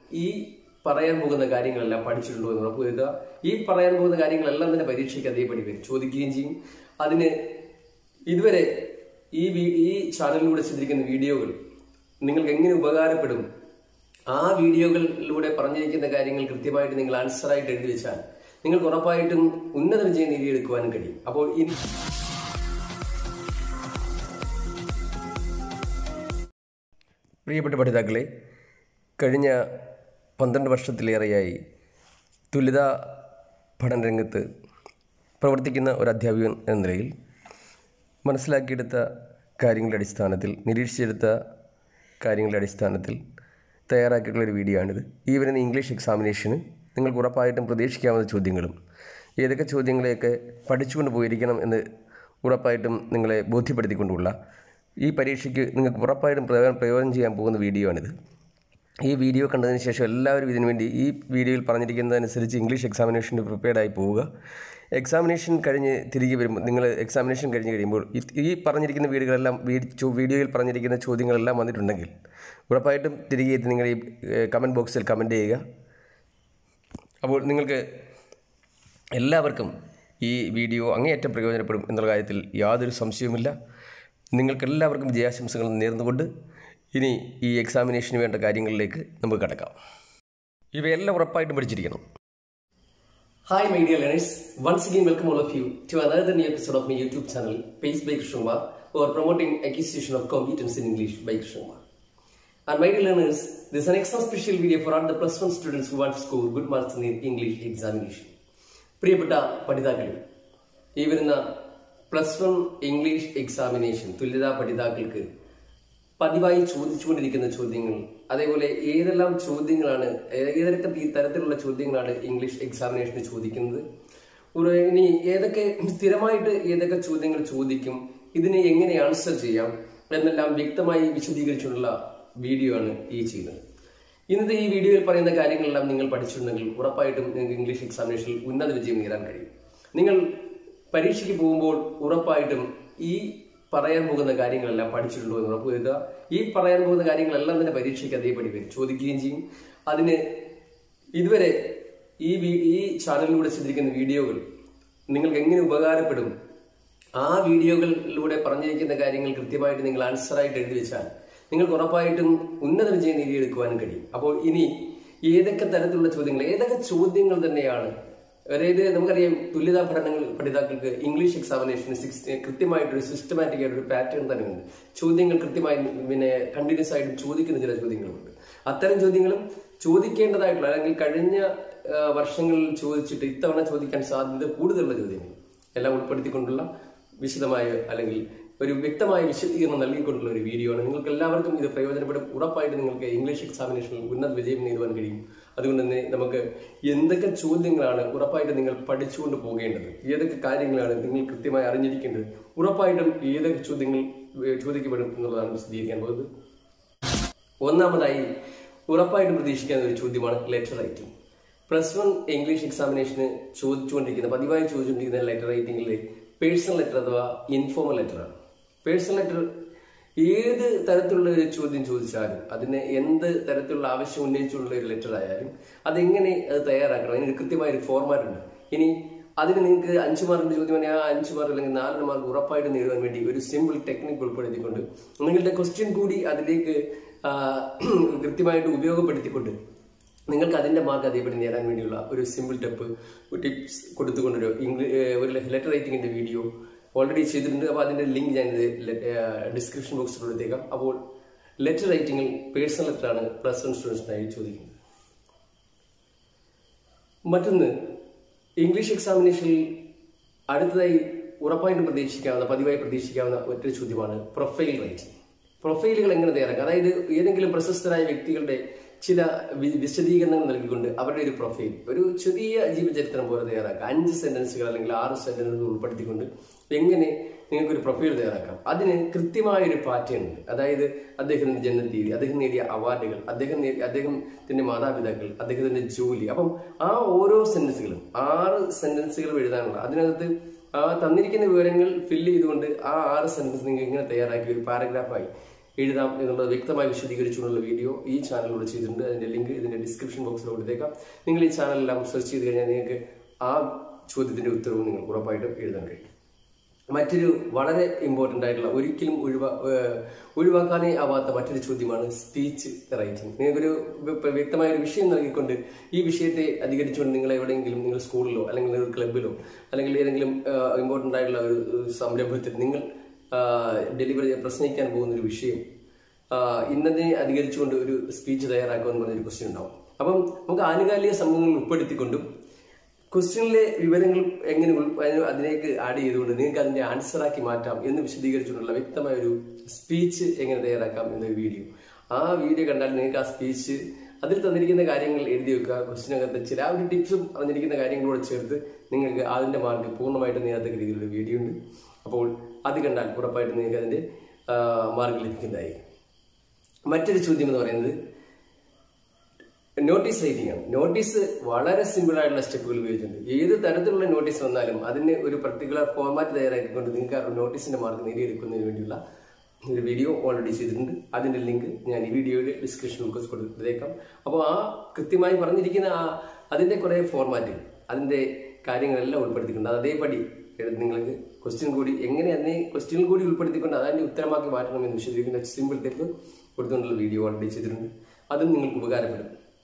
ഈ പറയാൻ പോകുന്ന കാര്യങ്ങളെല്ലാം പഠിച്ചിട്ടുണ്ടോ എന്ന് ഉറപ്പുവരുത്തുക ഈ പറയാൻ പോകുന്ന കാര്യങ്ങളെല്ലാം തന്നെ പരീക്ഷയ്ക്ക് അതേപടി വരും ചോദിക്കുകയും ചെയ്യും അതിന് ഇതുവരെ ഈ വീ- ഈ ചാനലിലൂടെ ചെയ്തിരിക്കുന്ന വീഡിയോകൾ നിങ്ങൾക്ക് എങ്ങനെ ഉപകാരപ്പെടും ആ വീഡിയോകളിലൂടെ പറഞ്ഞിരിക്കുന്ന കാര്യങ്ങൾ കൃത്യമായിട്ട് നിങ്ങൾ ആൻസറായിട്ട് എഴുതി വെച്ചാൽ നിങ്ങൾക്ക് ഉറപ്പായിട്ടും ഉന്നത വിജയം നേടിയെടുക്കുവാനും കഴിയും അപ്പോൾ ഇനി പ്രിയപ്പെട്ട പഠിതാക്കളെ കഴിഞ്ഞ പന്ത്രണ്ട് വർഷത്തിലേറെയായി തുല്യതാ പഠന രംഗത്ത് പ്രവർത്തിക്കുന്ന ഒരു അധ്യാപകൻ എന്ന നിലയിൽ മനസ്സിലാക്കിയെടുത്ത കാര്യങ്ങളുടെ അടിസ്ഥാനത്തിൽ നിരീക്ഷിച്ചെടുത്ത കാര്യങ്ങളുടെ അടിസ്ഥാനത്തിൽ തയ്യാറാക്കിയിട്ടുള്ള ഒരു വീഡിയോ ആണിത് ഈ വരുന്ന ഇംഗ്ലീഷ് എക്സാമിനേഷന് നിങ്ങൾക്ക് ഉറപ്പായിട്ടും പ്രതീക്ഷിക്കാവുന്ന ചോദ്യങ്ങളും ഏതൊക്കെ ചോദ്യങ്ങളെയൊക്കെ പഠിച്ചുകൊണ്ട് പോയിരിക്കണം എന്ന് ഉറപ്പായിട്ടും നിങ്ങളെ ബോധ്യപ്പെടുത്തിക്കൊണ്ടുള്ള ഈ പരീക്ഷയ്ക്ക് നിങ്ങൾക്ക് ഉറപ്പായിട്ടും പ്രയോജനം പ്രയോജനം ചെയ്യാൻ പോകുന്ന വീഡിയോ ആണിത് ഈ വീഡിയോ കണ്ടതിന് ശേഷം എല്ലാവരും ഇതിനു വേണ്ടി ഈ വീഡിയോയിൽ പറഞ്ഞിരിക്കുന്നതനുസരിച്ച് ഇംഗ്ലീഷ് എക്സാമിനേഷന് പ്രിപ്പയർഡായി പോവുക എക്സാമിനേഷൻ കഴിഞ്ഞ് തിരികെ വരുമ്പോൾ നിങ്ങൾ എക്സാമിനേഷൻ കഴിഞ്ഞ് കഴിയുമ്പോൾ ഈ- ഈ പറഞ്ഞിരിക്കുന്ന വീഡിയോകളെല്ലാം വീ- ചോ- വീഡിയോയിൽ പറഞ്ഞിരിക്കുന്ന ചോദ്യങ്ങളെല്ലാം വന്നിട്ടുണ്ടെങ്കിൽ ഉറപ്പായിട്ടും തിരികെ എത്തി നിങ്ങൾ ഈ കമൻറ്റ് ബോക്സിൽ കമൻറ്റ് ചെയ്യുക അപ്പോൾ നിങ്ങൾക്ക് എല്ലാവർക്കും ഈ വീഡിയോ അങ്ങേയറ്റം പ്രയോജനപ്പെടും എന്നുള്ള കാര്യത്തിൽ യാതൊരു സംശയവുമില്ല നിങ്ങൾക്കെല്ലാവർക്കും വിജയാശംസകൾ നേർന്നുകൊണ്ട് ഇനി ഈ എക്സാമിനേഷന് വേണ്ട കാര്യങ്ങളിലേക്ക് നമുക്ക് കടക്കാം ഇവയെല്ലാം ഉറപ്പായിട്ടും പഠിച്ചിരിക്കണം Hi, my dear learners. Once again, welcome all of you to another new episode of my YouTube channel, Pace by Krishnamar, or promoting acquisition of competence in English by Krishnamar. And my dear learners, this is an extra special video for all the plus one students who want to score good marks in the English examination. പ്രിയപ്പെട്ട പഠിതാക്കളെ ഈ വരുന്ന plus one English examination തുല്യതാ പഠിതാക്കൾക്ക് പതിവായി ചോദിച്ചുകൊണ്ടിരിക്കുന്ന ചോദ്യങ്ങൾ അതേപോലെ ഏതെല്ലാം ചോദ്യങ്ങളാണ് ഏ- ഏതൊക്കെ ഈ തരത്തിലുള്ള ചോദ്യങ്ങളാണ് ഇംഗ്ലീഷ് എക്സാമിനേഷന് ചോദിക്കുന്നത് ഒരു ഇനി ഏതൊക്കെ സ്ഥിരമായിട്ട് ഏതൊക്കെ ചോദ്യങ്ങൾ ചോദിക്കും ഇതിനെ എങ്ങനെ ആൻസർ ചെയ്യാം എന്നെല്ലാം വ്യക്തമായി വിശദീകരിച്ചുള്ള വീഡിയോ ആണ് ഈ ചെയ്യുന്നത് ഇന്നത്തെ ഈ വീഡിയോയിൽ പറയുന്ന കാര്യങ്ങളെല്ലാം നിങ്ങൾ പഠിച്ചിട്ടുണ്ടെങ്കിൽ ഉറപ്പായിട്ടും നിങ്ങൾക്ക് ഇംഗ്ലീഷ് എക്സാമിനേഷനിൽ ഉന്നത വിജയം നേടാൻ കഴിയും നിങ്ങൾ പരീക്ഷയ്ക്ക് പോകുമ്പോൾ ഉറപ്പായിട്ടും ഈ പറയാൻ പോകുന്ന കാര്യങ്ങളെല്ലാം പഠിച്ചിട്ടുണ്ടോ എന്ന് ഉറപ്പുവരുത്തുക ഈ പറയാൻ പോകുന്ന കാര്യങ്ങളെല്ലാം തന്നെ പരീക്ഷയ്ക്ക് അതേപടി വരും ചോദിക്കുകയും ചെയ്യും അതിന് ഇതുവരെ ഈ വീ- ഈ ചാനലിലൂടെ ചെയ്തിരിക്കുന്ന വീഡിയോകൾ നിങ്ങൾക്ക് എങ്ങനെ ഉപകാരപ്പെടും ആ വീഡിയോകളിലൂടെ പറഞ്ഞിരിക്കുന്ന കാര്യങ്ങൾ കൃത്യമായിട്ട് നിങ്ങൾ ആൻസറായിട്ട് എഴുതി വെച്ചാൽ നിങ്ങൾക്ക് ഉറപ്പായിട്ടും ഉന്നത വിജയം നേടിയെടുക്കുവാനും കഴിയും അപ്പോൾ ഇനി ഏതൊക്കെ തരത്തിലുള്ള ചോദ്യങ്ങൾ ഏതൊക്കെ ചോദ്യങ്ങൾ തന്നെയാണ് അതായത് നമുക്കറിയാം തുല്യതാ പഠനങ്ങൾ പഠിതാക്കൾക്ക് ഇംഗ്ലീഷ് എക്സാമിനേഷന് സിക്സ് കൃത്യമായിട്ടൊരു സിസ്റ്റമാറ്റിക് ആയിട്ടൊരു പാറ്റേൺ തന്നെയുണ്ട് ചോദ്യങ്ങൾ കൃത്യമായി പിന്നെ കണ്ടിന്യൂസ് ആയിട്ട് ചോദിക്കുന്ന ചില ചോദ്യങ്ങളുണ്ട് അത്തരം ചോദ്യങ്ങളും ചോദിക്കേണ്ടതായിട്ടുള്ള അല്ലെങ്കിൽ കഴിഞ്ഞ ആ, വർഷങ്ങളിൽ ചോദിച്ചിട്ട് ഇത്തവണ ചോദിക്കാൻ സാധ്യത കൂടുതലുള്ള ചോദ്യങ്ങൾ എല്ലാം ഉൾപ്പെടുത്തിക്കൊണ്ടുള്ള വിശദമായ അല്ലെങ്കിൽ ഒരു വ്യക്തമായ വിശദീകരണം നൽകിക്കൊണ്ടുള്ള ഒരു വീഡിയോ ആണ് നിങ്ങൾക്ക് എല്ലാവർക്കും ഇത് പ്രയോജനപ്പെടും ഉറപ്പായിട്ട് നിങ്ങൾക്ക് ഇംഗ്ലീഷ് എക്സാമിനേഷനിൽ ഉന്നത വിജയം നേടുവാൻ കഴിയും അതുകൊണ്ട് തന്നെ നമുക്ക് എന്തൊക്കെ ചോദ്യങ്ങളാണ് ഉറപ്പായിട്ട് നിങ്ങൾ പഠിച്ചുകൊണ്ട് പോകേണ്ടത് ഏതൊക്കെ കാര്യങ്ങളാണ് നിങ്ങൾ കൃത്യമായി അറിഞ്ഞിരിക്കേണ്ടത് ഉറപ്പായിട്ടും ഏതൊക്കെ ചോദ്യങ്ങൾ ഏഹ്, ചോദിക്കപ്പെടും എന്നുള്ളതാണ് വിശദീകരിക്കാൻ പോകുന്നത് ഒന്നാമതായി ഉറപ്പായിട്ടും പ്രതീക്ഷിക്കുന്ന ഒരു ചോദ്യമാണ് letter writing plus one English എക്സാമിനേഷന് ചോദിച്ചുകൊണ്ടിരിക്കുന്ന പതിവായി ചോദിച്ചുകൊണ്ടിരിക്കുന്ന ലെറ്റർ റൈറ്റിംഗിൽ പേഴ്സണൽ ലെറ്റർ അഥവാ ഇൻഫോമൽ ലെറ്ററാണ് പേഴ്സണൽ ലെറ്റർ ഏത് തരത്തിലുള്ള ഒരു ചോദ്യം ചോദിച്ചാലും അതിന് എന്ത് തരത്തിലുള്ള ആവശ്യം ഉന്നയിച്ചുള്ള ഒരു ലെറ്റർ ആയാലും അതെങ്ങനെ അത് തയ്യാറാക്കണം അതിനൊരു കൃത്യമായ ഒരു ഫോർമാറ്റ് ഉണ്ട് ഇനി അതിന് നിങ്ങൾക്ക് അഞ്ച് മാർക്കിന്റെ ചോദ്യം തന്നെ ആ അഞ്ച് മാർക്ക് അല്ലെങ്കിൽ നാല് മാർക്ക് ഉറപ്പായിട്ട് നേടുവാൻ വേണ്ടി ഒരു സിമ്പിൾ ടെക്നിക്ക് ഉൾപ്പെടുത്തിക്കൊണ്ട് നിങ്ങളുടെ ക്വസ്റ്റ്യൻ കൂടി അതിലേക്ക് ആ, കൃത്യമായിട്ട് ഉപയോഗപ്പെടുത്തിക്കൊണ്ട് നിങ്ങൾക്ക് അതിന്റെ മാർക്ക് അതേപടി നേടാൻ വേണ്ടിയുള്ള ഒരു സിമ്പിൾ ടെപ്പ് ടിപ്സ് കൊടുത്തുകൊണ്ടൊരു ഇംഗ്ലീഷ് ഒരു ലെറ്റർ റൈറ്റിംഗിന്റെ വീഡിയോ ഓൾറെഡി ചെയ്തിട്ടുണ്ട് അപ്പോൾ അതിന്റെ ലിങ്ക് ഞാൻ ഡിസ്ക്രിപ്ഷൻ ബോക്സിൽ കൊടുത്തേക്കാം അപ്പോൾ ലെറ്റർ റൈറ്റിംഗിൽ പേഴ്സണൽ ലെറ്ററാണ് പ്ലസ് വൺ സ്റ്റുഡൻസിനായി ചോദിക്കുന്നത് മറ്റൊന്ന് ഇംഗ്ലീഷ് എക്സാമിനേഷനിൽ അടുത്തതായി ഉറപ്പായിട്ടും പ്രതീക്ഷിക്കാവുന്ന പതിവായി പ്രതീക്ഷിക്കാവുന്ന ഒറ്റ ചോദ്യമാണ് പ്രൊഫൈൽ റൈറ്റിംഗ് പ്രൊഫൈലുകൾ എങ്ങനെ തയ്യാറാക്കാം അതായത് ഏതെങ്കിലും പ്രശസ്തരായ വ്യക്തികളുടെ ചില വി- വിശദീകരണങ്ങൾ നൽകിക്കൊണ്ട് അവരുടെ ഒരു പ്രൊഫൈൽ ഒരു ചെറിയ ജീവചരിത്രം പോലെ തയ്യാറാക്കാം അഞ്ച് സെന്റൻസുകൾ അല്ലെങ്കിൽ ആറ് സെന്റൻസുകൾ ഉൾപ്പെടുത്തിക്കൊണ്ട് എങ്ങനെ നിങ്ങൾക്ക് ഒരു പ്രൊഫൈൽ തയ്യാറാക്കാം അതിന് കൃത്യമായ ഒരു പാറ്റേൺ ഉണ്ട് അതായത് അദ്ദേഹത്തിന്റെ ജന്മത്തീയതി അദ്ദേഹം നേടിയ അവാർഡുകൾ അദ്ദേഹം നേടിയ അദ്ദേഹത്തിന്റെ മാതാപിതാക്കൾ അദ്ദേഹത്തിന്റെ ജോലി അപ്പം ആ ഓരോ സെന്റൻസുകളും ആറ് സെന്റൻസുകൾ എഴുതാനുള്ള അതിനകത്ത് ആ തന്നിരിക്കുന്ന വിവരങ്ങൾ ഫില്ല് ചെയ്തുകൊണ്ട് ആ ആറ് സെന്റൻസ് നിങ്ങൾക്ക് ഇങ്ങനെ തയ്യാറാക്കി ഒരു പാരഗ്രാഫായി എഴുതാം എന്നുള്ളത് വ്യക്തമായി വിശദീകരിച്ചുകൊണ്ടുള്ള വീഡിയോ ഈ ചാനലിലൂടെ ചെയ്തിട്ടുണ്ട് അതിന്റെ ലിങ്ക് ഇതിന്റെ ഡിസ്ക്രിപ്ഷൻ ബോക്സിൽ കൊടുത്തേക്കാം നിങ്ങൾ ഈ ചാനലെല്ലാം സെർച്ച് ചെയ്ത് കഴിഞ്ഞാൽ നിങ്ങൾക്ക് ആ ചോദ്യത്തിന്റെ ഉത്തരവും നിങ്ങൾക്ക് ഉറപ്പായിട്ടും എഴുതാൻ കഴിയും മറ്റൊരു വളരെ ഇമ്പോർട്ടൻ്റ് ആയിട്ടുള്ള ഒരിക്കലും ഒഴിവാ ഏഹ് ഒഴിവാക്കാനേ ആവാത്ത മറ്റൊരു ചോദ്യമാണ് സ്പീച്ച് റൈറ്റിംഗ് നിങ്ങൾക്കൊരു വ- വ്യക്തമായ ഒരു വിഷയം നൽകിക്കൊണ്ട് ഈ വിഷയത്തെ അധികരിച്ചുകൊണ്ട് നിങ്ങൾ എവിടെയെങ്കിലും നിങ്ങൾ സ്കൂളിലോ അല്ലെങ്കിൽ ഒരു ക്ലബിലോ അല്ലെങ്കിൽ ഏതെങ്കിലും ഇമ്പോർട്ടൻ്റ് ആയിട്ടുള്ള ഒരു ഒരു സംരംഭത്തിൽ നിങ്ങൾ ഡെലിവറി പ്രസംഗിക്കാൻ പോകുന്ന ഒരു വിഷയം ആഹ് ഇന്നതിനെ അധികരിച്ചുകൊണ്ട് ഒരു സ്പീച്ച് തയ്യാറാക്കുമെന്ന് പറഞ്ഞൊരു ക്വസ്റ്റ്യൻ ഉണ്ടാവും അപ്പം നമുക്ക് ആനുകാലിക സംഭവങ്ങൾ ഉൾപ്പെടുത്തിക്കൊണ്ടും ക്വസ്റ്റ്യനിലെ വിവരങ്ങൾ എങ്ങനെ ഉൾ- അതിന് അതിലേക്ക് ആഡ് ചെയ്തുകൊണ്ട് നിങ്ങൾക്ക് അതിന്റെ ആൻസർ ആക്കി മാറ്റാം എന്ന് വിശദീകരിച്ചുകൊണ്ടുള്ള വ്യക്തമായ ഒരു സ്പീച്ച് എങ്ങനെ തയ്യാറാക്കാം എന്നൊരു വീഡിയോ ആ വീഡിയോ കണ്ടാൽ നിങ്ങൾക്ക് ആ സ്പീച്ച് അതിൽ തന്നിരിക്കുന്ന കാര്യങ്ങൾ എഴുതി വെക്കുക ക്വസ്റ്റിനകത്ത് ചില ഒരു ടിപ്സും പറഞ്ഞിരിക്കുന്ന കാര്യങ്ങളോട് ചേർത്ത് നിങ്ങൾക്ക് അതിന്റെ മാർക്ക് പൂർണ്ണമായിട്ട് നേരത്തെ രീതിയിലുള്ള വീഡിയോ ഉണ്ട് അപ്പോൾ അത് കണ്ടാൽ ഉറപ്പായിട്ടും നിങ്ങൾക്ക് അതിന്റെ മാർക്ക് ലഭിക്കുന്നതായിരിക്കും മറ്റൊരു ചോദ്യം എന്ന് പറയുന്നത് നോട്ടീസ് റൈറ്റിംഗ് ആണ് നോട്ടീസ് വളരെ സിമ്പിൾ ആയിട്ടുള്ള സ്റ്റെപ്പുകൾ ഉപയോഗിച്ചിട്ടുണ്ട് ഏത് തരത്തിലുള്ള നോട്ടീസ് വന്നാലും അതിന് ഒരു പർട്ടിക്കുലർ ഫോർമാറ്റ് തയ്യാറാക്കിക്കൊണ്ട് നിങ്ങൾക്ക് ആ നോട്ടീസിന്റെ മാർക്ക് നേടിയെടുക്കുന്നതിന് വേണ്ടിയുള്ള ഒരു വീഡിയോ ഓൾറെഡി ചെയ്തിട്ടുണ്ട് അതിന്റെ ലിങ്ക് ഞാൻ ഈ വീഡിയോയുടെ ഡിസ്ക്രിപ്ഷൻ ബോക്സ് കൊടുത്തേക്കാം അപ്പോൾ ആ കൃത്യമായി പറഞ്ഞിരിക്കുന്ന ആ അതിന്റെ കുറെ ഫോർമാറ്റുകൾ അതിന്റെ കാര്യങ്ങളെല്ലാം ഉൾപ്പെടുത്തിയിട്ടുണ്ട് അത് അതേപടി എടുത്ത് നിങ്ങൾക്ക് ക്വസ്റ്റ്യൻ കൂടി എങ്ങനെ അതിനെ ക്വസ്റ്റ്യൻ കൂടി ഉൾപ്പെടുത്തിക്കൊണ്ട് അതിന്റെ ഉത്തരമാക്കി മാറ്റണം എന്ന് വിശദീകരിക്കുന്ന സിമ്പിൾ ടിപ്പ് കൊടുത്തുകൊണ്ടുള്ള വീഡിയോ ഓൾറെഡി ചെയ്തിട്ടുണ്ട് അതും നിങ്ങൾക്ക് ഉപകാരപ്പെടും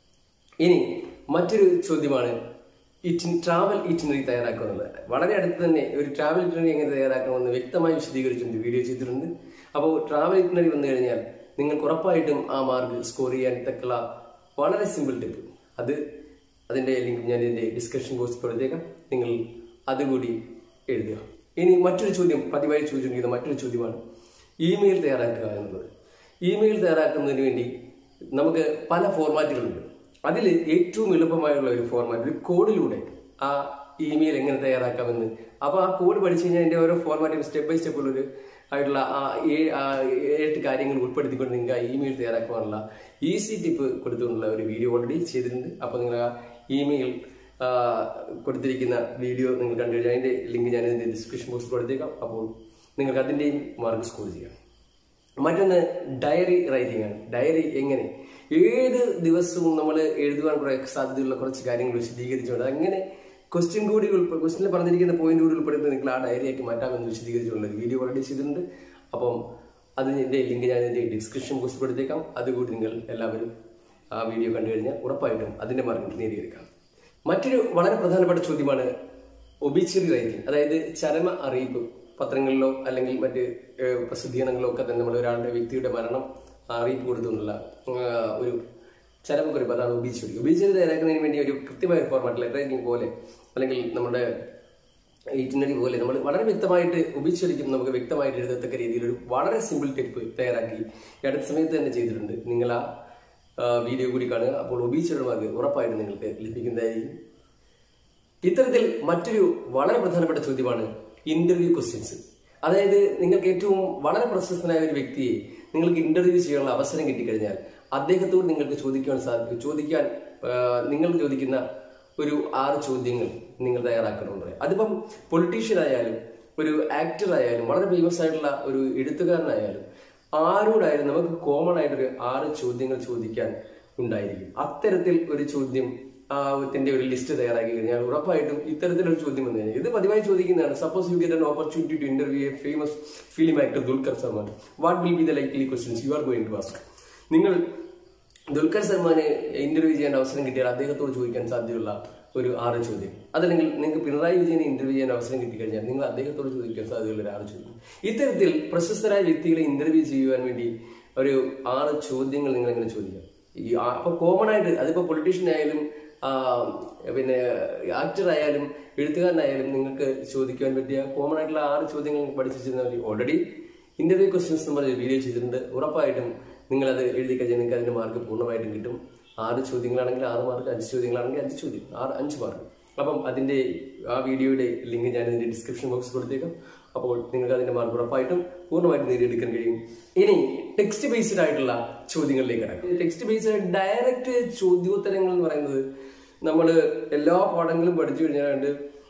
ഇനി മറ്റൊരു ചോദ്യമാണ് ഇറ്റിൻ ട്രാവൽ ഇറ്റിനറി തയ്യാറാക്കുക എന്നുള്ളത് വളരെ അടുത്ത് തന്നെ ഒരു ട്രാവൽ ഇറ്റിനറി എങ്ങനെ തയ്യാറാക്കണമെന്ന് വ്യക്തമായി വിശദീകരിച്ചുകൊണ്ട് വീഡിയോ ചെയ്തിട്ടുണ്ട് അപ്പോൾ ട്രാവൽ ഇറ്റിനറി വന്നു കഴിഞ്ഞാൽ നിങ്ങൾക്ക് ഉറപ്പായിട്ടും ആ മാർക്ക് സ്കോർ ചെയ്യാൻ തക്കുള്ള വളരെ സിമ്പിൾ ടിപ്പ് അത് അതിന്റെ ലിങ്ക് ഞാൻ ഇതിന്റെ ഡിസ്കഷൻ ബോക്സിൽ കൊടുത്തേക്കാം നിങ്ങൾ അതുകൂടി എഴുതുക ഇനി മറ്റൊരു ചോദ്യം പതിവായി ചോദിച്ചിരിക്കുന്ന മറ്റൊരു ചോദ്യമാണ് ഇമെയിൽ തയ്യാറാക്കുക എന്നുള്ളത് ഇമെയിൽ തയ്യാറാക്കുന്നതിന് വേണ്ടി നമുക്ക് പല ഫോർമാറ്റുകളുണ്ട് അതിൽ ഏറ്റവും എളുപ്പമായുള്ള ഒരു ഫോർമാറ്റ് ഒരു കോഡിലൂടെ ആ ഇമെയിൽ എങ്ങനെ തയ്യാറാക്കാമെന്ന് അപ്പോൾ ആ കോഡ് പഠിച്ചു കഴിഞ്ഞാൽ അതിന്റെ ഓരോ ഫോർമാറ്റും സ്റ്റെപ്പ് ബൈ സ്റ്റെപ്പ് ഒരു ആയിട്ടുള്ള ആ ഏ- ആ ഏഴ് കാര്യങ്ങൾ ഉൾപ്പെടുത്തിക്കൊണ്ട് നിങ്ങൾക്ക് ആ ഇമെയിൽ തയ്യാറാക്കാനുള്ള ഈസി ടിപ്പ് കൊടുത്തുകൊണ്ടുള്ള ഒരു വീഡിയോ ഓൾറെഡി ചെയ്തിട്ടുണ്ട് അപ്പോൾ നിങ്ങൾ ആ ഇമെയിൽ കൊടുത്തിരിക്കുന്ന വീഡിയോ നിങ്ങൾ കണ്ടു കഴിഞ്ഞാൽ അതിന്റെ ലിങ്ക് ഞാൻ ഇതിന്റെ ഡിസ്ക്രിപ്ഷൻ ബോക്സിൽ കൊടുത്തേക്കാം അപ്പോൾ നിങ്ങൾക്ക് അതിന്റെയും മാർക്ക് സ്കോർ ചെയ്യാം മറ്റൊന്ന് ഡയറി റൈറ്റിംഗ് ആണ് ഡയറി എങ്ങനെ ഏത് ദിവസവും നമ്മൾ എഴുതുവാൻ കുറെ സാധ്യതയുള്ള കുറച്ച് കാര്യങ്ങൾ വിശദീകരിച്ചുകൊണ്ട് അങ്ങനെ ക്വസ്റ്റ്യൻ കൂടി ക്വസ്റ്റ്യനിൽ പറഞ്ഞിരിക്കുന്ന പോയിന്റ് കൂടി ഉൾപ്പെടുത്തി നിങ്ങൾ ആ ഡയറിയാക്കി മാറ്റാമെന്ന് വിശദീകരിച്ചുള്ള ഒരു വീഡിയോ ഓൾറെഡി ചെയ്തിട്ടുണ്ട് അപ്പം അതിന്റെ ലിങ്ക് ഞാൻ ഇതിന്റെ ഡിസ്ക്രിപ്ഷൻ ബോക്സിൽ കൊടുത്തേക്കാം അതുകൂടി നിങ്ങൾ എല്ലാവരും ആ വീഡിയോ കണ്ടു കഴിഞ്ഞാൽ ഉറപ്പായിട്ടും അതിന്റെ മാർക്ക് നേടിയെടുക്കാം മറ്റൊരു വളരെ പ്രധാനപ്പെട്ട ചോദ്യമാണ് ഒബിച്ചറി റൈറ്റിംഗ് അതായത് ചരമ അറിയിപ്പ് പത്രങ്ങളിലോ അല്ലെങ്കിൽ മറ്റ് ഏഹ്, പ്രസിദ്ധീകരണങ്ങളിലോ ഒക്കെ തന്നെ നമ്മൾ ഒരാളുടെ വ്യക്തിയുടെ മരണം അറിയിപ്പ് കൊടുത്തുകൊണ്ടുള്ള ആഹ്, ഒരു ചരമക്കുറിപ്പ് അതാണ് ഒബിച്ചറി ഒബിച്ചറി തയ്യാറാക്കുന്നതിന് വേണ്ടി ഒരു കൃത്യമായ ഒരു ഫോർമാറ്റ് ലെറ്റർ റൈറ്റിംഗ് പോലെ അല്ലെങ്കിൽ നമ്മുടെ ഈറ്റിനറി പോലെ നമ്മൾ വളരെ വ്യക്തമായിട്ട് ഒബിച്ചറിക്കും നമുക്ക് വ്യക്തമായിട്ട് എഴുതത്തക്ക രീതിയിൽ ഒരു വളരെ സിമ്പിൾ ടിപ്പ് തയ്യാറാക്കി ഈ അടുത്ത സമയത്ത് തന്നെ ചെയ്തിട്ടുണ്ട് നിങ്ങൾ ആ വീഡിയോ കൂടി കാണുക അപ്പോൾ ഒബിച്ചറി മാർക്ക് ഉറപ്പായിട്ട് നിങ്ങൾക്ക് ലഭിക്കുന്നതായിരിക്കും ഇത്തരത്തിൽ മറ്റൊരു വളരെ പ്രധാനപ്പെട്ട ചോദ്യമാണ് ഇന്റർവ്യൂ ക്വസ്റ്റ്യൻസ് അതായത് നിങ്ങൾക്ക് ഏറ്റവും വളരെ പ്രശസ്തനായ ഒരു വ്യക്തിയെ നിങ്ങൾക്ക് ഇന്റർവ്യൂ ചെയ്യാനുള്ള അവസരം കിട്ടിക്കഴിഞ്ഞാൽ അദ്ദേഹത്തോട് നിങ്ങൾക്ക് ചോദിക്കുവാൻ സാധിക്കും ചോദിക്കാൻ ആ, നിങ്ങൾ ചോദിക്കുന്ന ഒരു ആറ് ചോദ്യങ്ങൾ നിങ്ങൾ തയ്യാറാക്കുന്നുണ്ട് അതിപ്പം പൊളിറ്റീഷ്യൻ ആയാലും ഒരു ആക്ടർ ആയാലും വളരെ ഫേമസ് ആയിട്ടുള്ള ഒരു എഴുത്തുകാരനായാലും ആരോടായാലും നമുക്ക് കോമൺ ആയിട്ടൊരു ആറ് ചോദ്യങ്ങൾ ചോദിക്കാൻ ഉണ്ടായിരിക്കും അത്തരത്തിൽ ഒരു ചോദ്യം ആ ത്തിന്റെ ഒരു ലിസ്റ്റ് തയ്യാറാക്കി കഴിഞ്ഞാൽ ഉറപ്പായിട്ടും ഇത്തരത്തിലൊരു ചോദ്യം വന്നു കഴിഞ്ഞാൽ ഇത് പതിവായി ചോദിക്കുന്നതാണ് suppose you get an opportunity to interview a famous film actor Dulquer Salmaan what will be the likely questions you are going to ask നിങ്ങൾ ദുൽഖർ സൽമാനെ ഇന്റർവ്യൂ ചെയ്യാൻ അവസരം കിട്ടിയാൽ അദ്ദേഹത്തോട് ചോദിക്കാൻ സാധ്യതയുള്ള ഒരു ആറ് ചോദ്യം അതല്ലെങ്കിൽ നിങ്ങൾക്ക് പിണറായി വിജയനെ ഇന്റർവ്യൂ ചെയ്യാൻ അവസരം കിട്ടിക്കഴിഞ്ഞാൽ നിങ്ങൾ അദ്ദേഹത്തോട് ചോദിക്കാൻ സാധ്യതയുള്ള ഒരു ആറ് ചോദ്യം ഇത്തരത്തിൽ പ്രശസ്തരായ വ്യക്തികളെ ഇന്റർവ്യൂ ചെയ്യുവാൻ വേണ്ടി ഒരു ആറ് ചോദ്യങ്ങൾ നിങ്ങൾ എങ്ങനെ ചോദിക്കാം ഈ ആ- അപ്പൊ കോമൺ ആയിട്ട് അതിപ്പോ പൊളിറ്റീഷ്യൻ ആയാലും ആ, പിന്നെ ആക്ടർ ആയാലും എഴുത്തുകാരനായാലും നിങ്ങൾക്ക് ചോദിക്കാൻ പറ്റിയ കോമൺ ആയിട്ടുള്ള ആറ് ചോദ്യങ്ങൾ പഠിച്ചു വെച്ചിരുന്നാൽ മതി ഓൾറെഡി ഇന്റർവ്യൂ ക്വസ്റ്റ്യൻസ് നമ്മൾ വീഡിയോ ചെയ്തിട്ടുണ്ട് ഉറപ്പായിട്ടും നിങ്ങൾ അത് എഴുതി കഴിഞ്ഞാൽ നിങ്ങൾക്ക് അതിന്റെ മാർക്ക് പൂർണ്ണമായിട്ടും കിട്ടും ആറ് ചോദ്യങ്ങളാണെങ്കിൽ ആറ് മാർക്ക് അഞ്ച് ചോദ്യങ്ങളാണെങ്കിൽ അഞ്ച് ചോദ്യം ആറ് അഞ്ച് മാർക്ക് അപ്പം അതിന്റെ ആ വീഡിയോയുടെ ലിങ്ക് ഞാൻ ഇതിന്റെ ഡിസ്ക്രിപ്ഷൻ ബോക്സിൽ കൊടുത്തേക്കാം അപ്പോൾ നിങ്ങൾക്ക് അതിന്റെ മാർക്ക് ഉറപ്പായിട്ടും പൂർണ്ണമായിട്ടും നേടിയെടുക്കാൻ കഴിയും ഇനി ടെക്സ്റ്റ് ബേസ്ഡ് ആയിട്ടുള്ള ചോദ്യങ്ങളിലേക്ക് കിടക്കും ടെക്സ്റ്റ് ബേസ്ഡ് ആയിട്ട് ഡയറക്റ്റ് ചോദ്യോത്തരങ്ങൾ എന്ന് പറയുന്നത് നമ്മൾ എല്ലാ പാഠങ്ങളും പഠിച്ചു കഴിഞ്ഞാൽ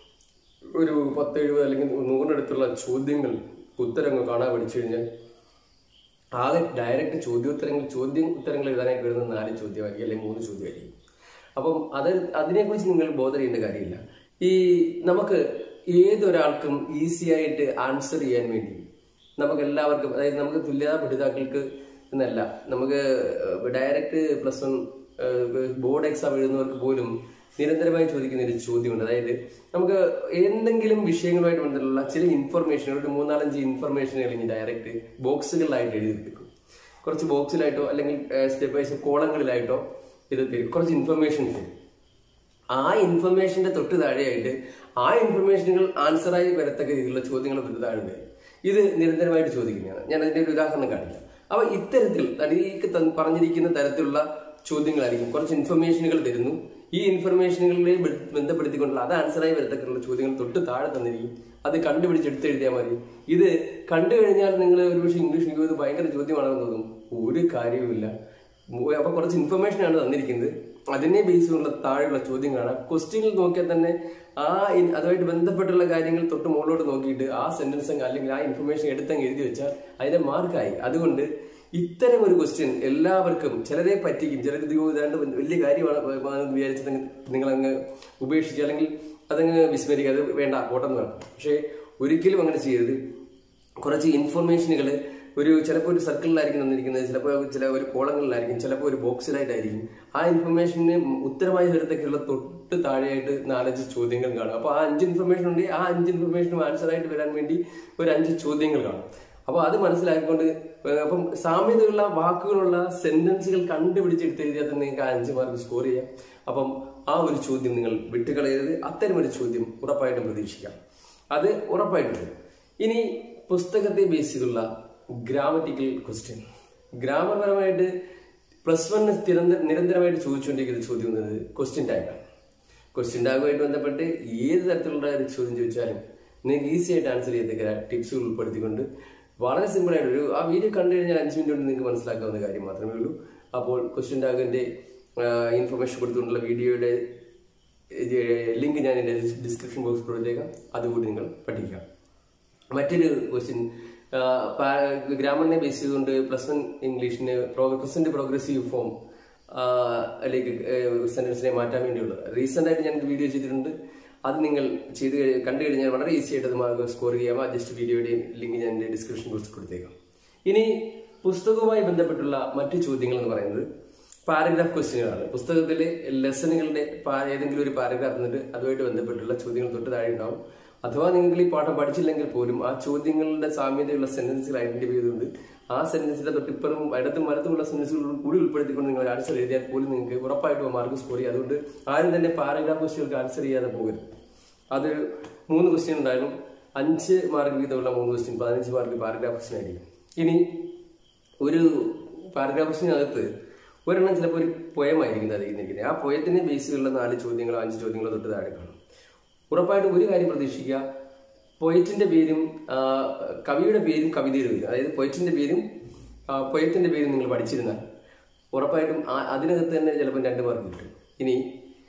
ഒരു പത്ത് എഴുപത് അല്ലെങ്കിൽ നൂറിനടുത്തുള്ള ചോദ്യങ്ങൾ ഉത്തരങ്ങൾ കാണാൻ പഠിച്ചു കഴിഞ്ഞാൽ ആകെ ഡയറക്റ്റ് ചോദ്യോത്തരങ്ങൾ ചോദ്യം ഉത്തരങ്ങൾ എഴുതാനായിട്ട് വരുന്ന നാല് ചോദ്യമായിരിക്കും അല്ലെങ്കിൽ മൂന്ന് ചോദ്യമായിരിക്കും അപ്പം അത് അതിനെക്കുറിച്ച് നിങ്ങൾ ബോധം ചെയ്യേണ്ട കാര്യമില്ല ഈ നമുക്ക് ഏതൊരാൾക്കും ഈസി ആയിട്ട് ആൻസർ ചെയ്യാൻ വേണ്ടി നമുക്ക് എല്ലാവർക്കും അതായത് നമുക്ക് തുല്യതാ പഠിതാക്കൾക്ക് എന്നല്ല നമുക്ക് direct plus one board exam എഴുതുന്നവർക്ക് പോലും നിരന്തരമായി ചോദിക്കുന്ന ഒരു ചോദ്യമുണ്ട് അതായത് നമുക്ക് എന്തെങ്കിലും വിഷയങ്ങളുമായിട്ട് ബന്ധപ്പെട്ടുള്ള ചില ഇൻഫർമേഷനുകൾ ഒരു മൂന്നാലഞ്ച് ഇൻഫർമേഷനുകൾ ഇനി ഡയറക്റ്റ് ബോക്സുകളിലായിട്ട് എഴുതി വെക്കും കുറച്ച് ബോക്സിലായിട്ടോ അല്ലെങ്കിൽ സ്റ്റെപ്പ് ബൈ സ്റ്റെപ്പ് കോളങ്ങളിലായിട്ടോ ഇത് തരും കുറച്ച് ഇൻഫർമേഷൻ തരും ആ ഇൻഫർമേഷന്റെ തൊട്ട് താഴെയായിട്ട് ആ ഇൻഫർമേഷനുകൾ ആൻസറായി വരത്തക്ക രീതിയിലുള്ള ചോദ്യങ്ങൾ തൊട്ട് താഴെ വരും ഇത് നിരന്തരമായിട്ട് ചോദിക്കുന്നതാണ് ഞാൻ അതിന്റെ ഒരു ഉദാഹരണം കാണിക്കാം അപ്പൊ ഇത്തരത്തിൽ അടിയിലേക്ക് തന്ന് പറഞ്ഞിരിക്കുന്ന തരത്തിലുള്ള ചോദ്യങ്ങളായിരിക്കും കുറച്ച് ഇൻഫർമേഷനുകൾ തരുന്നു ഈ ഇൻഫർമേഷനുകളെ ബ- ബന്ധപ്പെടുത്തിക്കൊണ്ടുള്ള അത് ആൻസറായി വരത്തക്കുള്ള ചോദ്യങ്ങൾ തൊട്ട് താഴെ തന്നിരിക്കും അത് കണ്ടുപിടിച്ച് എടുത്തെഴുതിയാൽ മതി ഇത് കണ്ടു കഴിഞ്ഞാൽ നിങ്ങൾ ഒരുപക്ഷെ ഇംഗ്ലീഷ് എനിക്ക് ഇത് ഭയങ്കര ചോദ്യമാണെന്ന് തോന്നും ഒരു കാര്യവുമില്ല മു- അപ്പൊ കുറച്ച് ഇൻഫർമേഷൻ ആണ് തന്നിരിക്കുന്നത് അതിനെ ബേസ് ചെയ്തുള്ള താഴെയുള്ള ചോദ്യങ്ങളാണ് ക്വസ്റ്റ്യനിൽ നോക്കിയാൽ തന്നെ ആ ഇൻ- അതുമായിട്ട് ബന്ധപ്പെട്ടുള്ള കാര്യങ്ങൾ തൊട്ട് മുകളിലോട്ട് നോക്കിയിട്ട് ആ സെന്റൻസ് അല്ലെങ്കിൽ ആ ഇൻഫർമേഷൻ എടുത്തങ്ങ് എഴുതി വെച്ചാൽ അതിന്റെ മാർക്കായി അതുകൊണ്ട് ഇത്തരം ഒരു ക്വസ്റ്റ്യൻ എല്ലാവർക്കും ചിലരെ പറ്റിക്കും ചിലർക്ക് ഇത് ഇതാണ്ട് വലിയ കാര്യമാണ് എന്ന് വിചാരിച്ചത് നിങ്ങൾ അങ്ങ് ഉപേക്ഷിച്ച് അല്ലെങ്കിൽ അതങ്ങ് വിസ്മരിക്കുക അത് വേണ്ട പോട്ടെന്ന് വേണം പക്ഷേ ഒരിക്കലും അങ്ങനെ ചെയ്യരുത് കുറച്ച് ഇൻഫർമേഷനുകൾ ഒരു ചിലപ്പോൾ ഒരു സർക്കിളിലായിരിക്കും തന്നിരിക്കുന്നത് ചിലപ്പോൾ ചില ഒരു കോളങ്ങളിലായിരിക്കും ചിലപ്പോൾ ഒരു ബോക്സിലായിട്ടായിരിക്കും ആ ഇൻഫർമേഷന് ഉത്തരമായി തരത്തേക്കുള്ള തൊട്ട് താഴെയായിട്ട് നാലഞ്ച് ചോദ്യങ്ങൾ കാണും അപ്പോൾ ആ അഞ്ച് ഇൻഫർമേഷൻ ഉണ്ടെങ്കിൽ ആ അഞ്ച് ഇൻഫർമേഷനും ആൻസർ ആയിട്ട് വരാൻ വേണ്ടി ഒരു അഞ്ച് ചോദ്യങ്ങൾ കാണും അപ്പോൾ അത് മനസ്സിലാക്കിക്കൊണ്ട് ഏഹ് അപ്പം സാമ്യതയുള്ള വാക്കുകളുള്ള സെന്റൻസുകൾ കണ്ടുപിടിച്ചെടുത്ത് എഴുതിയാൽ തന്നെ നിങ്ങൾക്ക് ആ അഞ്ച് മാർക്ക് സ്കോർ ചെയ്യാം അപ്പം ആ ഒരു ചോദ്യം നിങ്ങൾ വിട്ടുകളയരുത് അത്തരം ഒരു ചോദ്യം ഉറപ്പായിട്ടും പ്രതീക്ഷിക്കാം അത് ഉറപ്പായിട്ടും വരും. ഇനി പുസ്തകത്തെ ബേസ് ചെയ്തുള്ള ഗ്രാമറ്റിക്കൽ ക്വസ്റ്റ്യൻ ഗ്രാമർ പരമായിട്ട് പ്ലസ് വണ്ണിന് നിരന്തര നിരന്തരമായിട്ട് ചോദിച്ചുകൊണ്ടിരിക്കുന്ന ചോദ്യം എന്നത് ക്വസ്റ്റ്യൻ ടാഗാണ് ക്വസ്റ്റ്യൻ ടാഗുമായിട്ട് ബന്ധപ്പെട്ട് ഏത് തരത്തിലുള്ള ഒരു ചോദ്യം ചോദിച്ചാലും നിങ്ങൾക്ക് ഈസി ആയിട്ട് ആൻസർ ചെയ്തേക്ക ടിപ്സുകൾ ഉൾപ്പെടുത്തിക്കൊണ്ട് വളരെ സിമ്പിൾ ആയിട്ട് ഒരു ആ വീഡിയോ കണ്ടു കഴിഞ്ഞാൽ അഞ്ച് മിനിറ്റ് കൊണ്ട് നിങ്ങൾക്ക് മനസ്സിലാക്കാവുന്ന കാര്യം മാത്രമേ ഉള്ളൂ അപ്പോൾ ക്വസ്റ്റ്യൻ ടാഗിന്റെ ഇൻഫർമേഷൻ കൊടുത്തുകൊണ്ടുള്ള വീഡിയോയുടെ ലിങ്ക് ഞാൻ എൻ്റെ ഡിസ്ക്രിപ്ഷൻ ബോക്സിൽ കൊടുത്തേക്കാം അതുകൂടി നിങ്ങൾ പഠിക്കാം മറ്റൊരു ക്വസ്റ്റ്യൻ ഗ്രാമറിനെ ബേസ് ചെയ്തുകൊണ്ട് പ്ലസ് വൺ ഇംഗ്ലീഷിന് പ്രസന്റ് പ്രോഗ്രസീവ് ഫോം അല്ലെങ്കിൽ സെന്റൻസിനെ മാറ്റാൻ വേണ്ടിയുള്ളത് റീസെന്റ് ആയിട്ട് ഞാൻ വീഡിയോ ചെയ്തിട്ടുണ്ട് അത് നിങ്ങൾ ചെയ്ത് കഴി- കണ്ടു കഴിഞ്ഞാൽ വളരെ ഈസി ആയിട്ട് അത് മാർക്ക് സ്കോർ ചെയ്യാം ആ ജസ്റ്റ് വീഡിയോയുടെയും ലിങ്ക് ഞാൻ എൻ്റെ ഡിസ്ക്രിപ്ഷൻ ബോക്സിൽ കൊടുത്തേക്കാം ഇനി പുസ്തകവുമായി ബന്ധപ്പെട്ടുള്ള മറ്റു ചോദ്യങ്ങൾ എന്ന് പറയുന്നത് പാരഗ്രാഫ് ക്വസ്റ്റ്യനുകളാണ് പുസ്തകത്തിലെ ലെസണുകളുടെ പാ- ഏതെങ്കിലും ഒരു പാരഗ്രാഫ് എന്നിട്ട് അതുമായിട്ട് ബന്ധപ്പെട്ടുള്ള ചോദ്യങ്ങൾ തൊട്ട് താഴെ ഉണ്ടാവും അഥവാ നിങ്ങൾ ഈ പാഠം പഠിച്ചില്ലെങ്കിൽ പോലും ആ ചോദ്യങ്ങളുടെ സാമ്യതയുള്ള സെന്റൻസുകൾ ഐഡന്റിഫൈ ചെയ്തുകൊണ്ട് ആ സെന്റൻസിന്റെ തൊട്ടിപ്പുറം ഇടത്തും വലത്തുമുള്ള സെന്റൻസുകൾ കൂടി ഉൾപ്പെടുത്തിക്കൊണ്ട് നിങ്ങൾ ആൻസർ എഴുതിയാൽ പോലും നിങ്ങൾക്ക് ഉറപ്പായിട്ടും മാർക്ക് സ്കോർ ചെയ്യും അതുകൊണ്ട് ആരും തന്നെ പാരഗ്രാഫ് ക്വസ്റ്റ്യനുകൾക്ക് ആൻസർ ചെയ്യാതെ പോകരുത് അത് മൂന്ന് ക്വസ്റ്റ്യൻ ഉണ്ടായാലും അഞ്ച് മാർക്ക് വീതമുള്ള മൂന്ന് ക്വസ്റ്റ്യൻ പതിനഞ്ച് മാർക്ക് പാരഗ്രാഫ് ക്വസ്റ്റ്യൻ ആയിരിക്കും ഇനി ഒരു പാരഗ്രാഫ് ക്വസ്റ്റ്യനകത്ത് ഒരെണ്ണം ചിലപ്പോൾ ഒരു പൊയമായിരിക്കും അതിരിക്കുന്നത് ആ പൊയത്തിനെ ബേസ് ചെയ്തുള്ള നാല് ചോദ്യങ്ങളോ അഞ്ച് ചോദ്യങ്ങളോ തൊട്ട് താഴെ കാണും ഉറപ്പായിട്ടും ഒരു കാര്യം പ്രതീക്ഷിക്കുക പൊയറ്റിന്റെ പേരും ആ, കവിയുടെ പേരും കവിതയുടെ പേരും അതായത് പൊയറ്റിന്റെ പേരും ആ, പൊയത്തിന്റെ പേരും നിങ്ങൾ പഠിച്ചിരുന്നാൽ ഉറപ്പായിട്ടും ആ- അതിനകത്ത് തന്നെ ചിലപ്പോൾ രണ്ട് മാർക്ക് കിട്ടും ഇനി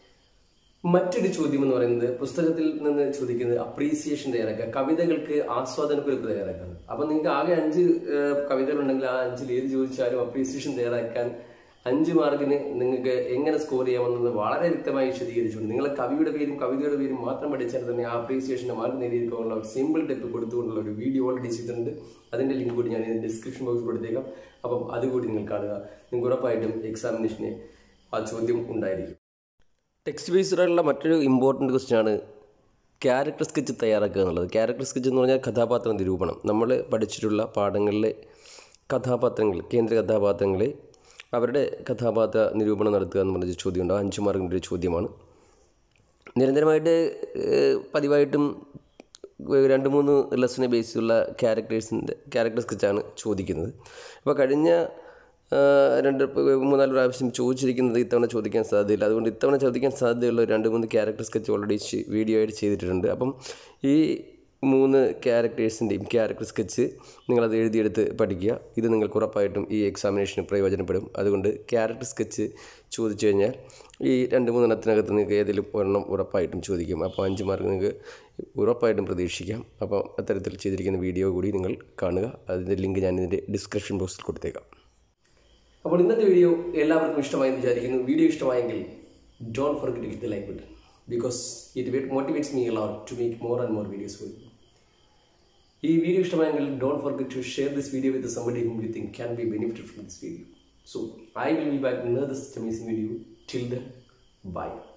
മറ്റൊരു ചോദ്യം എന്ന് പറയുന്നത് പുസ്തകത്തിൽ നിന്ന് ചോദിക്കുന്നത് അപ്രീസിയേഷൻ തയ്യാറാക്കുക കവിതകൾക്ക് ആസ്വാദനക്കുറിപ്പ് തയ്യാറാക്കാണ് അപ്പൊ നിങ്ങൾക്ക് ആകെ അഞ്ച് കവിതകൾ ഉണ്ടെങ്കിൽ ആ അഞ്ചിൽ ഏത് ചോദിച്ചാലും അപ്രീസിയേഷൻ തയ്യാറാക്കാൻ അഞ്ച് മാർക്കിന് നിങ്ങൾക്ക് എങ്ങനെ സ്കോർ ചെയ്യാമെന്നത് വളരെ വ്യക്തമായി വിശദീകരിച്ചുകൊണ്ട് നിങ്ങൾ കവിയുടെ പേരും കവിതയുടെ പേരും മാത്രം പഠിച്ചാൽ തന്നെ ആ അപ്രീസിയേഷന്റെ മാർക്ക് നേടിയെടുക്കാനുള്ള ഒരു സിമ്പിൾ ടിപ്പ് കൊടുത്തുകൊണ്ടുള്ള ഒരു വീഡിയോ ഓൾറെഡി ചെയ്തിട്ടുണ്ട് അതിന്റെ ലിങ്ക് കൂടി ഞാൻ ഡിസ്ക്രിപ്ഷൻ ബോക്സിൽ കൊടുത്തേക്കാം അപ്പം അതുകൂടി നിങ്ങൾ കാണുക നിങ്ങൾക്ക് ഉറപ്പായിട്ടും എക്സാമിനേഷന് ആ ചോദ്യം ഉണ്ടായിരിക്കും ടെക്സ്റ്റ് ബേസ്ഡ് ആയിട്ടുള്ള മറ്റൊരു ഇമ്പോർട്ടൻറ്റ് ക്വസ്റ്റ്യൻ ആണ് ക്യാരക്ടർ സ്കെച്ച് തയ്യാറാക്കുക എന്നുള്ളത് ക്യാരക്ടർ സ്കെച്ച് എന്ന് പറഞ്ഞാൽ കഥാപാത്ര നിരൂപണം നമ്മൾ പഠിച്ചിട്ടുള്ള പാഠങ്ങളിലെ കഥാപാത്രങ്ങൾ കേന്ദ്ര കഥാപാത്രങ്ങളെ അവരുടെ കഥാപാത്ര നിരൂപണം നടത്തുക എന്ന് പറഞ്ഞ ചോദ്യം ഉണ്ടാവും അഞ്ച് മാർക്കിൻ്റെ ഒരു ചോദ്യമാണ് നിരന്തരമായിട്ട് ഏഹ്, പതിവായിട്ടും ഏഹ്, രണ്ട് മൂന്ന് ലെസനെ ബേസ് ചെയ്തുള്ള ക്യാരക്ടേഴ്സിൻ്റെ ക്യാരക്ടർ സ്കെച്ചാണ് ചോദിക്കുന്നത് അപ്പോൾ കഴിഞ്ഞ ഏഹ്, രണ്ട് മൂന്നാല് പ്രാവശ്യം ചോദിച്ചിരിക്കുന്നത് ഇത്തവണ ചോദിക്കാൻ സാധ്യതയില്ല അതുകൊണ്ട് ഇത്തവണ ചോദിക്കാൻ സാധ്യതയുള്ള ഒരു രണ്ട് മൂന്ന് ക്യാരക്ടർ സ്കെച്ച് ഓൾറെഡി വീഡിയോ ആയിട്ട് ചെയ്തിട്ടുണ്ട് അപ്പം ഈ മൂന്ന് ക്യാരക്ടേഴ്സിൻ്റെയും ക്യാരക്ടർ സ്കെച്ച് നിങ്ങളത് എഴുതിയെടുത്ത് പഠിക്കുക ഇത് നിങ്ങൾക്ക് ഉറപ്പായിട്ടും ഈ എക്സാമിനേഷന് പ്രയോജനപ്പെടും അതുകൊണ്ട് ക്യാരക്ടർ സ്കെച്ച് ചോദിച്ചു കഴിഞ്ഞാൽ ഈ രണ്ട് മൂന്നെണ്ണത്തിനകത്ത് നിങ്ങൾക്ക് ഏതെങ്കിലും ഒരെണ്ണം ഉറപ്പായിട്ടും ചോദിക്കും അപ്പോൾ അഞ്ച് മാർക്ക് നിങ്ങൾക്ക് ഉറപ്പായിട്ടും പ്രതീക്ഷിക്കാം അപ്പോൾ അത്തരത്തിൽ ചെയ്തിരിക്കുന്ന വീഡിയോ കൂടി നിങ്ങൾ കാണുക അതിൻ്റെ ലിങ്ക് ഞാൻ ഇതിൻ്റെ ഡിസ്ക്രിപ്ഷൻ ബോക്സിൽ കൊടുത്തേക്കാം അപ്പോൾ ഇന്നത്തെ വീഡിയോ എല്ലാവർക്കും ഇഷ്ടമായി എന്ന് വിചാരിക്കുന്നു വീഡിയോ ഇഷ്ടമായെങ്കിൽ don't forget to hit the like button because it motivates me a lot to make more and more videos for ഈ വീഡിയോ ഇഷ്ടമായെങ്കിൽ don't forget to share this video with somebody whom you think can be benefited from this video so I will be back in this amazing video till then by